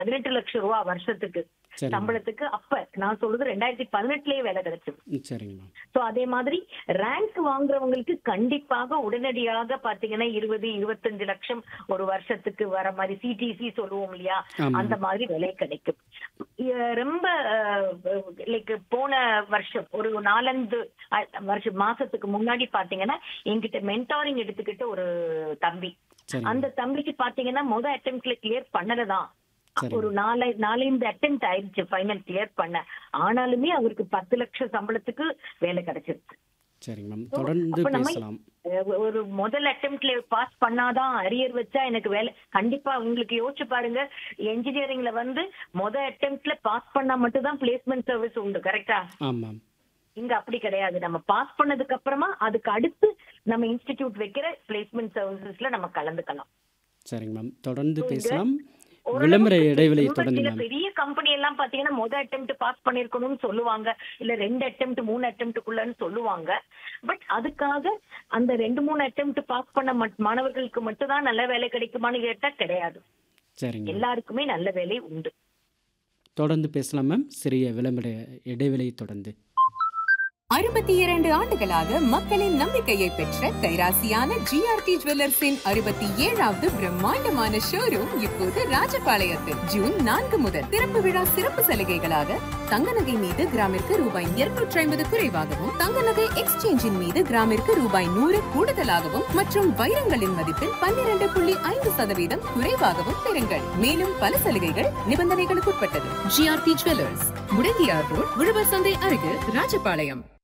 பதினெட்டு லட்சம் ரூபா வருஷத்துக்கு சரிங்க சம்பளத்துக்கு அப்ப நான் சொல்றது ரெண்டாயிரத்தி பதினெட்டுலயே வேலை கிடைச்சது ம், சரிங்க மேம் சோ அதே மாதிரி ரேங்க் வாங்குறவங்களுக்கு கண்டிப்பாக உடனடியாக பாத்தீங்கன்னா இருபது இருபத்தஞ்சு லட்சம் ஒரு வருஷத்துக்கு வர மாதிரி சிடிசி சொல்லுவோம் இல்லையா ஆமா. அந்த மாதிரி விலை கிடைக்கும் இ- ரொம்ப லைக் போன வருஷம் ஒரு நாலஞ்சு அ- வருஷம் மாசத்துக்கு முன்னாடி பாத்தீங்கன்னா என்கிட்ட மென்டாரிங் எடுத்துக்கிட்ட ஒரு தம்பி சரிங்க அந்த தம்பிக்கு பாத்தீங்கன்னா முத அட்டெம்ப்ட்ல கிளியர் பண்ணலதான் சரி. ஒரு நாலு நாலஞ்சு அட்டெம்ப்ட் ஆயிடுச்சு ஃபைனல் கிளியர் பண்ண ஆனாலுமே அவருக்கு பத்து லட்சம் சம்பளத்துக்கு வேலை கிடைச்சிருக்கு சரிங்க மேம் தொடர்ந்து அப்ப நம்ம- பேசலாம் அஹ் ஒரு முதல் அட்டெம்ப்ட்ல பாஸ் பண்ணாதான் அரியர் வச்சா எனக்கு வேலை கண்டிப்பா உங்களுக்கு யோசிச்சு பாருங்க என்ஜினியரிங்ல வந்து முத அட்டெம்ப்ட்ல பாஸ் பண்ணா மட்டும் தான் பிளேஸ்மெண்ட் சர்வீஸ் உண்டு கரெக்டா ஆமாம் இங்க அப்படி கிடையாது நம்ம பாஸ் பண்ணதுக்கு அப்புறமா அதுக்கு அடுத்து நம்ம இன்ஸ்டிடியூட் வைக்கிற பிளேஸ்மெண்ட் சர்வீசஸ்ல நம்ம கலந்துக்கலாம் சரிங்க மேம் தொடர்ந்து பேசலாம் ஓரளவுக்கு விளம்பர இடைவெளி ரொம்ப தொடர்ந்து சில மேம் பெரிய கம்பெனி எல்லாம் பாத்தீங்கன்னா முத அட்டெம்ப்ட் பாஸ் பண்ணிருக்கணும்னு சொல்லுவாங்க இல்ல ரெண்டு அட்டெம்ப்ட் மூணு அட்டெம்ப்ட்டுக்குள்ளன்னு சொல்லுவாங்க பட் அதுக்காக அந்த ரெண்டு மூணு அட்டெம்ப்ட் பாஸ் பண்ண மட்- மாணவர்களுக்கு மட்டும் தான் நல்ல வேலை கிடைக்குமான்னு கேட்டா கிடையாது சரிங்க மேம். எல்லாருக்குமே நல்ல வேலை உண்டு தொடர்ந்து பேசலாம் மேம் சிறிய விளம்பர இடைவெளி தொடர்ந்து அறுபத்தி இரண்டு ஆண்டுகளாக மக்களின் நம்பிக்கையை பெற்ற கைராசியான ஜிஆர்டி ஜுவல்லர்ஸின் அறுபத்தி ஏழாவது பிரம்மாண்டமான ஷோரூம் இப்போது ராஜபாளையத்தில் ஜூன் நான்கு முதல் திறப்பு விழா சிறப்பு சலுகைகளாக தங்க நகை மீது கிராமிற்கு ரூபாய் இருநூற்றி ஐம்பது குறைவாகவும் தங்க நகை எக்ஸ்சேஞ்சின் மீது கிராமிற்கு ரூபாய் நூறு கூடுதலாகவும் மற்றும் வைரங்களின் மதிப்பில் பன்னிரண்டு புள்ளி ஐந்து சதவீதம் குறைவாகவும் பெறுங்கள் மேலும் பல சலுகைகள் நிபந்தனைகளுக்குட்பட்டது ஜிஆர்டி ஜுவல்லர்ஸ் முடங்கியார் ரோட் உழவர் சந்தை அருகில் ராஜபாளையம்